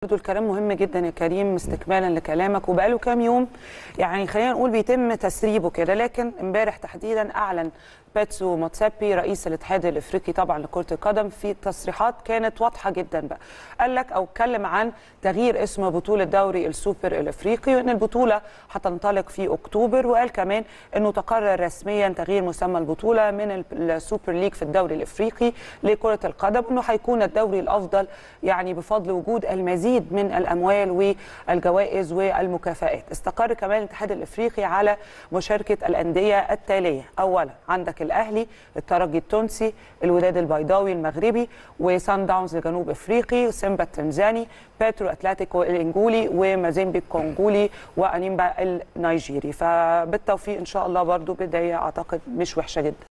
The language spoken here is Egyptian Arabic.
برضو الكلام مهم جدا يا كريم استكمالا لكلامك وبقاله كام يوم يعني خلينا نقول بيتم تسريبه كده لكن امبارح تحديدا اعلن باتسو موتسابي رئيس الاتحاد الافريقي طبعا لكره القدم في تصريحات كانت واضحه جدا بقى قال لك او اتكلم عن تغيير اسم بطوله دوري السوبر الافريقي وان البطوله هتنطلق في اكتوبر وقال كمان انه تقرر رسميا تغيير مسمى البطوله من السوبر ليج في الدوري الافريقي لكره القدم انه هيكون الدوري الافضل يعني بفضل وجود المزيد من الاموال والجوائز والمكافآت استقر كمان الاتحاد الافريقي على مشاركه الانديه التاليه اولا عندك الاهلي الترجي التونسي الوداد البيضاوي المغربي وسان داونز الجنوب افريقي سيمبا التنزاني باترو اتلتيكو الانجولي ومازيمبي الكونغولي وانيمبا النيجيري فبالتوفيق ان شاء الله برضو بدايه اعتقد مش وحشه جدا